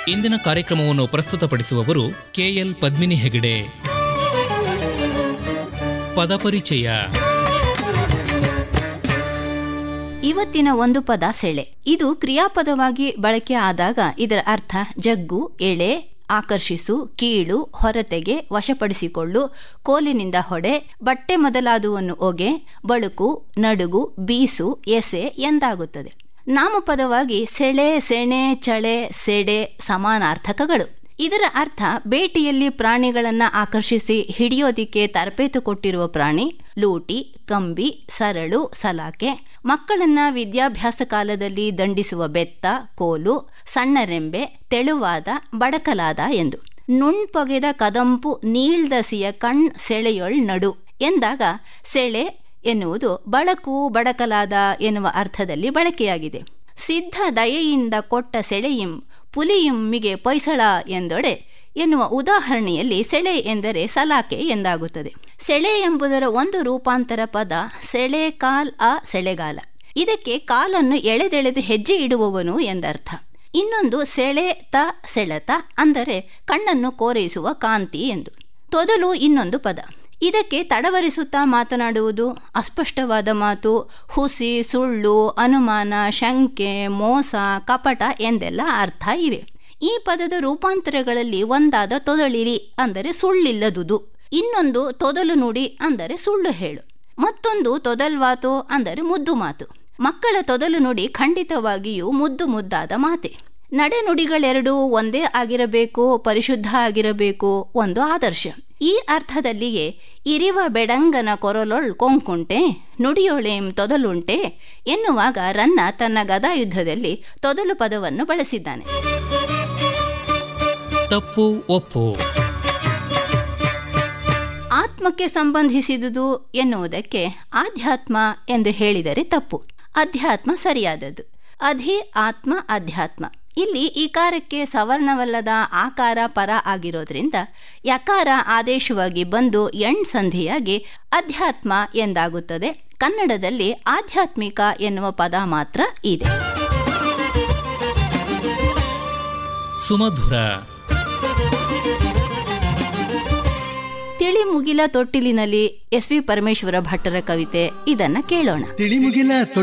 ಇಂದಿನ ಕಾರ್ಯಕ್ರಮವನ್ನು ಪ್ರಸ್ತುತಪಡಿಸುವವರು ಕೆಎಲ್ ಪದ್ಮಿನಿ ಹೆಗಡೆ ಪದಪರಿಚಯ ಇವತ್ತಿನ ಒಂದು ಪದ ಸೆಳೆ ಇದು ಕ್ರಿಯಾಪದವಾಗಿ ಬಳಕೆ ಆದಾಗ ಇದರ ಅರ್ಥ ಜಗ್ಗು ಎಳೆ ಆಕರ್ಷಿಸು ಕೀಳು ಹೊರತೆಗೆ ವಶಪಡಿಸಿಕೊಳ್ಳು ಕೋಲಿನಿಂದ ಹೊಡೆ ಬಟ್ಟೆ ಮೊದಲಾದುವನ್ನು ಒಗೆ ಬಳುಕು ನಡುಗು ಬೀಸು ಎಸೆ ಎಂದಾಗುತ್ತದೆ ನಾಮಪದವಾಗಿ ಸೆಳೆ ಸೆಣೆ ಚಳೆ ಸೆಡೆ ಸಮಾನಾರ್ಥಕಗಳು ಇದರ ಅರ್ಥ ಬೇಟೆಯಲ್ಲಿ ಪ್ರಾಣಿಗಳನ್ನ ಆಕರ್ಷಿಸಿ ಹಿಡಿಯೋದಿಕ್ಕೆ ತರಬೇತು ಕೊಟ್ಟಿರುವ ಪ್ರಾಣಿ ಲೂಟಿ ಕಂಬಿ ಸರಳು ಸಲಾಕೆ ಮಕ್ಕಳನ್ನ ವಿದ್ಯಾಭ್ಯಾಸ ಕಾಲದಲ್ಲಿ ದಂಡಿಸುವ ಬೆತ್ತ ಕೋಲು ಸಣ್ಣರೆಂಬೆ ತೆಳುವಾದ ಬಡಕಲಾದ ಎಂದು ನುಣ್ಪೊಗೆದ ಕದಂಪು ನೀಳ್ದಸಿಯ ಕಣ್ ಸೆಳೆಯೊಳ್ ನಡು ಎಂದಾಗ ಸೆಳೆ ಎನ್ನುವುದು ಬಳಕು ಬಡಕಲಾದ ಎನ್ನುವ ಅರ್ಥದಲ್ಲಿ ಬಳಕೆಯಾಗಿದೆ ಸಿದ್ಧ ದಯೆಯಿಂದ ಕೊಟ್ಟ ಸೆಳೆಯಿಂ ಪುಲಿಯುಮ್ಮಿಗೆ ಪೊಯ್ಸಳ ಎಂದೊಡೆ ಎನ್ನುವ ಉದಾಹರಣೆಯಲ್ಲಿ ಸೆಳೆ ಎಂದರೆ ಸಲಾಕೆ ಎಂದಾಗುತ್ತದೆ ಸೆಳೆ ಎಂಬುದರ ಒಂದು ರೂಪಾಂತರ ಪದ ಸೆಳೆ ಕಾಲ್ ಆ ಸೆಳೆಗಾಲ ಇದಕ್ಕೆ ಕಾಲನ್ನು ಎಳೆದೆಳೆದು ಹೆಜ್ಜೆ ಇಡುವವನು ಎಂದರ್ಥ ಇನ್ನೊಂದು ಸೆಳೆ ತ ಸೆಳೆತ ಅಂದರೆ ಕಣ್ಣನ್ನು ಕೋರೈಸುವ ಕಾಂತಿ ಎಂದು ತೊದಲು ಇನ್ನೊಂದು ಪದ ಇದಕ್ಕೆ ತಡವರಿಸುತ್ತಾ ಮಾತನಾಡುವುದು ಅಸ್ಪಷ್ಟವಾದ ಮಾತು ಹುಸಿ ಸುಳ್ಳು ಅನುಮಾನ ಶಂಕೆ ಮೋಸ ಕಪಟ ಎಂದೆಲ್ಲ ಅರ್ಥ ಇವೆ ಈ ಪದದ ರೂಪಾಂತರಗಳಲ್ಲಿ ಒಂದಾದ ತೊದಳಿರಿ ಅಂದರೆ ಸುಳ್ಳಿಲ್ಲದುದು ಇನ್ನೊಂದು ತೊದಲು ನುಡಿ ಅಂದರೆ ಸುಳ್ಳು ಹೇಳು ಮತ್ತೊಂದು ತೊದಲ್ವಾತು ಅಂದರೆ ಮುದ್ದು ಮಾತು ಮಕ್ಕಳ ತೊದಲು ನುಡಿ ಖಂಡಿತವಾಗಿಯೂ ಮುದ್ದು ಮುದ್ದಾದ ಮಾತೆ ನಡೆನುಡಿಗಳೆರಡೂ ಒಂದೇ ಆಗಿರಬೇಕು ಪರಿಶುದ್ಧ ಆಗಿರಬೇಕು ಒಂದು ಆದರ್ಶ ಈ ಅರ್ಥದಲ್ಲಿಯೇ ಇರಿವ ಬೆಡಂಗನ ಕೊರಲೊಳ್ ಕೊಂಕುಂಟೆ ನುಡಿಯೊಳೇಂ ತೊದಲುಂಟೆ ಎನ್ನುವಾಗ ರನ್ನ ತನ್ನ ಗದಾಯುದ್ಧದಲ್ಲಿ ತೊದಲು ಪದವನ್ನು ಬಳಸಿದ್ದಾನೆ ತಪ್ಪು ಒಪ್ಪು ಆತ್ಮಕ್ಕೆ ಸಂಬಂಧಿಸಿದುದು ಎನ್ನುವುದಕ್ಕೆ ಆಧ್ಯಾತ್ಮ ಎಂದು ಹೇಳಿದರೆ ತಪ್ಪು ಅಧ್ಯಾತ್ಮ ಸರಿಯಾದದ್ದು ಅಧಿ ಆತ್ಮ ಅಧ್ಯಾತ್ಮ ಇಲ್ಲಿ ಈಕಾರಕ್ಕೆ ಸವರ್ಣವಲ್ಲದ ಆಕಾರ ಪರ ಆಗಿರೋದ್ರಿಂದ ಯಕಾರ ಆದೇಶವಾಗಿ ಬಂದು ಎಣ್ ಸಂಧಿಯಾಗಿ ಅಧ್ಯಾತ್ಮ ಎಂದಾಗುತ್ತದೆ ಕನ್ನಡದಲ್ಲಿ ಆಧ್ಯಾತ್ಮಿಕ ಎನ್ನುವ ಪದ ಮಾತ್ರ ಇದೆ ಸುಮಧುರ ತಿಳಿ ಮುಗಿಲ ತೊಟ್ಟಿಲಿನಲ್ಲಿ ಎಸ್ ವಿ ಪರಮೇಶ್ವರ ಭಟ್ಟರ ಕವಿತೆ ಇದನ್ನ ಕೇಳೋಣ ತಿಳಿಮುಗಿಲ